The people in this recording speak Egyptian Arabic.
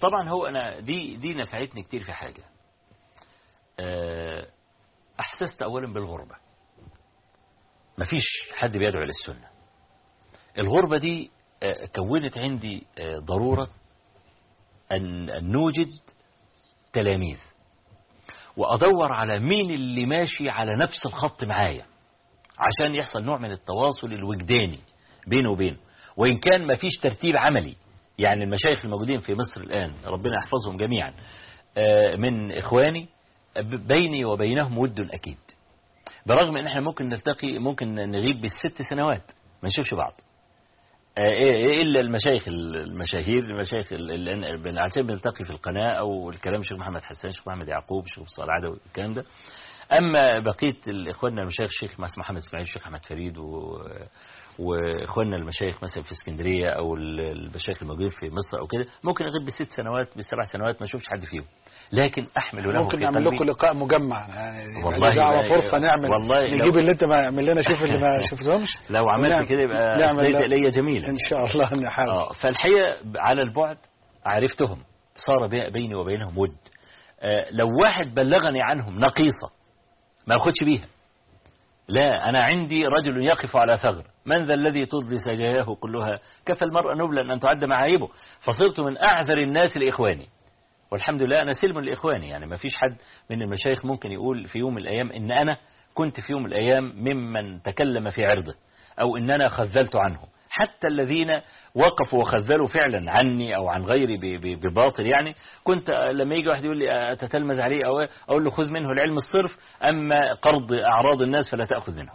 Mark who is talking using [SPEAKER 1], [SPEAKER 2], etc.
[SPEAKER 1] طبعا هو أنا دي دي نفعتني كتير في حاجة آه، أحسست أولا بالغربة مفيش حد بيدعو للسنة الغربة دي آه، كونت عندي آه، ضرورة أن أن نوجد تلاميذ وأدور على مين اللي ماشي على نفس الخط معايا عشان يحصل نوع من التواصل الوجداني بينه وبينه وإن كان ما فيش ترتيب عملي يعني المشايخ الموجودين في مصر الآن ربنا يحفظهم جميعا آه، من إخواني ب- بيني وبينهم ود أكيد برغم ان احنا ممكن نلتقي ممكن نغيب بالست سنوات ما نشوفش بعض آه، إيه- الا المشايخ المشاهير المشايخ ال- ال- بن- عشان بنلتقي في القناه او الكلام الشيخ محمد حسان الشيخ محمد يعقوب الشيخ مصطفى العدوي الكلام ده اما بقيه اخواننا المشايخ الشيخ مثلا محمد اسماعيل الشيخ احمد فريد و واخواننا المشايخ مثلا في اسكندريه او ال- المشايخ الموجودين في مصر او كده ممكن اغيب بالست سنوات بالسبع سنوات ما اشوفش حد فيهم لكن احمل له
[SPEAKER 2] ممكن
[SPEAKER 1] في
[SPEAKER 2] نعمل
[SPEAKER 1] قلبي
[SPEAKER 2] لكم لقاء مجمع يعني
[SPEAKER 1] والله
[SPEAKER 2] يبقى دعوة
[SPEAKER 1] بقى-
[SPEAKER 2] فرصة نعمل
[SPEAKER 1] والله لو-
[SPEAKER 2] نجيب اللي انت ما اعمل لنا شوف اللي ما شفتهمش
[SPEAKER 1] لو
[SPEAKER 2] ونعمل-
[SPEAKER 1] عملت كده يبقى
[SPEAKER 2] نعمل
[SPEAKER 1] اسنيت
[SPEAKER 2] لا-
[SPEAKER 1] الي جميلا
[SPEAKER 2] ان شاء الله نحاول
[SPEAKER 1] اه فالحقيقه على البعد عرفتهم صار بي- بيني وبينهم ود آه لو واحد بلغني عنهم نقيصه ما اخدش بيها لا انا عندي رجل يقف على ثغر من ذا الذي تضلي سجاياه كلها كفى المرء نبلا ان تعد معايبه فصرت من اعذر الناس لاخواني والحمد لله انا سلم لاخواني يعني ما فيش حد من المشايخ ممكن يقول في يوم من الايام ان انا كنت في يوم من الايام ممن تكلم في عرضه او ان انا خذلت عنه حتى الذين وقفوا وخذلوا فعلا عني او عن غيري ب- ب- بباطل يعني كنت لما يجي واحد يقول لي اتتلمذ عليه او اقول له خذ منه العلم الصرف اما قرض اعراض الناس فلا تاخذ منه